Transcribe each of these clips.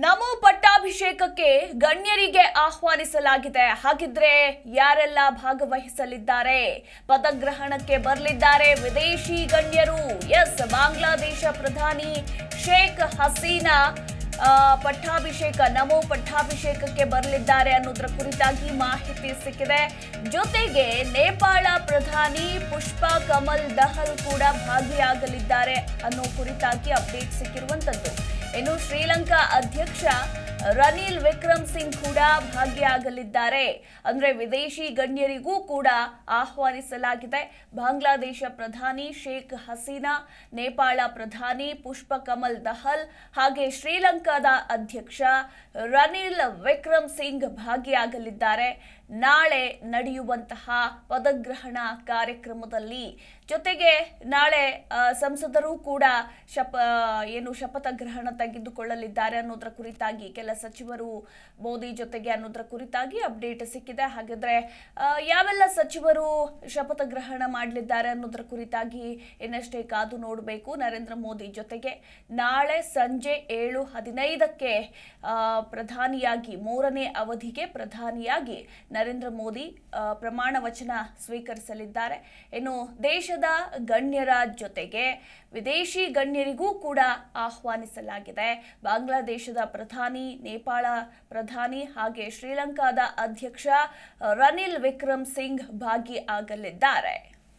ನಮೋ ಪಟ್ಟಾಭಿಷೇಕಕ್ಕೆ ಗಣ್ಯರಿಗೆ ಆಹ್ವಾನಿಸಲಾಗಿದೆ ಹಾಗಿದ್ರೆ ಯಾರೆಲ್ಲ ಭಾಗವಹಿಸಲಿದ್ದಾರೆ ಪದಗ್ರಹಣಕ್ಕೆ ಬರಲಿದ್ದಾರೆ ವಿದೇಶಿ ಗಣ್ಯರು ಎಸ್ ಬಾಂಗ್ಲಾದೇಶ ಪ್ರಧಾನಿ ಶೇಖ್ ಹಸೀನಾ ಆ, ಪಟ್ಟಾಭಿಷೇಕ ನಮೋ ಪಟ್ಟಾಭಿಷೇಕಕ್ಕೆ ಬರಲಿದ್ದಾರೆ ಅನ್ನೋದ್ರ ಕುರಿತಾಗಿ ಮಾಹಿತಿ ಸಿಕ್ಕಿದೆ ಜೊತೆಗೆ ನೇಪಾಳ ಪ್ರಧಾನಿ ಪುಷ್ಪ ಕಮಲ್ ದಹಲ್ ಕೂಡ ಭಾಗಿಯಾಗಲಿದ್ದಾರೆ ಅನ್ನೋ ಕುರಿತಾಗಿ ಅಪ್ಡೇಟ್ ಸಿಕ್ಕಿರುವಂತದ್ದು ಇನ್ನು ಶ್ರೀಲಂಕಾ ಅಧ್ಯಕ್ಷ ರನಿಲ್ ವಿಕ್ರಮ್ ಸಿಂಗ್ ಕೂಡ ಭಾಗಿಯಾಗಲಿದ್ದಾರೆ ಅಂದ್ರೆ ವಿದೇಶಿ ಗಣ್ಯರಿಗೂ ಕೂಡ ಆಹ್ವಾನಿಸಲಾಗಿದೆ ಬಾಂಗ್ಲಾದೇಶ ಪ್ರಧಾನಿ ಶೇಖ್ ಹಸೀನಾ ನೇಪಾಳ ಪ್ರಧಾನಿ ಪುಷ್ಪ ಕಮಲ್ ದಹಲ್ ಹಾಗೆ ಶ್ರೀಲಂಕಾದ ಅಧ್ಯಕ್ಷ ರನಿಲ್ ವಿಕ್ರಮ್ ಸಿಂಗ್ ಭಾಗಿಯಾಗಲಿದ್ದಾರೆ ನಾಳೆ ನಡೆಯುವಂತಹ ಪದಗ್ರಹಣ ಕಾರ್ಯಕ್ರಮದಲ್ಲಿ ಜೊತೆಗೆ ನಾಳೆ ಆ, ಸಂಸದರು ಕೂಡ ಶಪ ಏನು ಶಪಥ ಗ್ರಹಣ ತೆಗೆದುಕೊಳ್ಳಲಿದ್ದಾರೆ ಅನ್ನೋದರ ಕುರಿತಾಗಿ ಕೆಲ ಸಚಿವರು ಮೋದಿ ಜೊತೆಗೆ ಅನ್ನೋದರ ಕುರಿತಾಗಿ ಅಪ್ಡೇಟ್ ಸಿಕ್ಕಿದೆ ಹಾಗಾದ್ರೆ ಆ, ಯಾವೆಲ್ಲ ಸಚಿವರು ಶಪಥ ಗ್ರಹಣ ಮಾಡಲಿದ್ದಾರೆ ಅನ್ನೋದರ ಕುರಿತಾಗಿ ಇನ್ನಷ್ಟೇ ಕಾದು ನೋಡಬೇಕು ನರೇಂದ್ರ ಮೋದಿ ಜೊತೆಗೆ ನಾಳೆ ಸಂಜೆ ಏಳು ಹದಿನೈದಕ್ಕೆ ಆ, ಪ್ರಧಾನಿಯಾಗಿ ಮೂರನೇ ಅವಧಿಗೆ ಪ್ರಧಾನಿಯಾಗಿ ನರೇಂದ್ರ ಮೋದಿ ಆ, ಪ್ರಮಾಣ ವಚನ ಸ್ವೀಕರಿಸಲಿದ್ದಾರೆ ಇನ್ನು ದೇಶದ ಗಣ್ಯರ ಜೊತೆಗೆ ವಿದೇಶಿ ಗಣ್ಯರಿಗೂ ಕೂಡ ಆಹ್ವಾನಿಸಲಾಗಿದೆ ಬಾಂಗ್ಲಾದೇಶದ ಪ್ರಧಾನಿ ನೇಪಾಳ ಪ್ರಧಾನಿ ಹಾಗೆ ಶ್ರೀಲಂಕಾದ ಅಧ್ಯಕ್ಷ ರನಿಲ್ ವಿಕ್ರಮ್ ಸಿಂಗ್ ಭಾಗಿಯಾಗಲಿದ್ದಾರೆ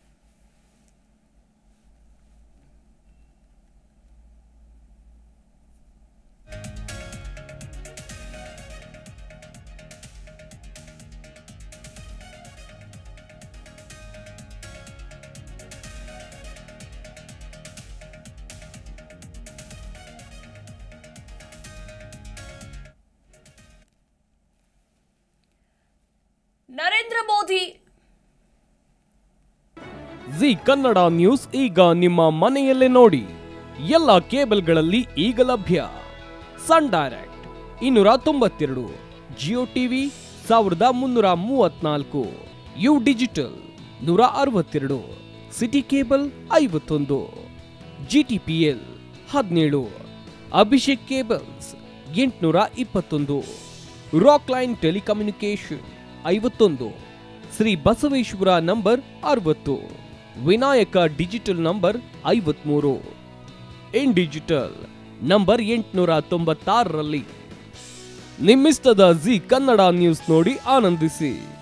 ನರೇಂದ್ರ ಮೋದಿ ಜಿ ಕನ್ನಡ ನ್ಯೂಸ್ ಈಗ ನಿಮ್ಮ ಮನೆಯಲ್ಲೇ ನೋಡಿ ಎಲ್ಲ ಕೇಬಲ್ಗಳಲ್ಲಿ ಈಗ ಲಭ್ಯ ಸನ್ ಡೈರೆಕ್ಟ್ ಇನ್ನೂರ ತೊಂಬತ್ತೆರಡು ಜಿಯೋ ಟಿವಿ ಸಾವಿರದ ಮುನ್ನೂರ ಮೂವತ್ನಾಲ್ಕು ಯು ಡಿಜಿಟಲ್ ನೂರ ಅರವತ್ತೆರಡು ಸಿಟಿ ಕೇಬಲ್ ಐವತ್ತೊಂದು ಜಿ ಟಿ ಪಿ ಎಲ್ ಹದಿನೇಳು ಅಭಿಷೇಕ್ ಕೇಬಲ್ಸ್ ಎಂಟುನೂರ ಇಪ್ಪತ್ತೊಂದು ರಾಕ್ ಲೈನ್ ಟೆಲಿಕಮ್ಯುನಿಕೇಶನ್ ಐವತ್ತೊಂದು ಶ್ರೀ ಬಸವೇಶ್ವರ ನಂಬರ್ ಅರವತ್ತು ವಿನಾಯಕ ಡಿಜಿಟಲ್ ನಂಬರ್ ಐವತ್ಮೂರು ಇನ್ ಡಿಜಿಟಲ್ ನಂಬರ್ ಎಂಟುನೂರ ತೊಂಬತ್ತಾರರಲ್ಲಿ ನಿಮ್ಮಿಸ್ತದ ಜಿ ಕನ್ನಡ ನ್ಯೂಸ್ ನೋಡಿ ಆನಂದಿಸಿ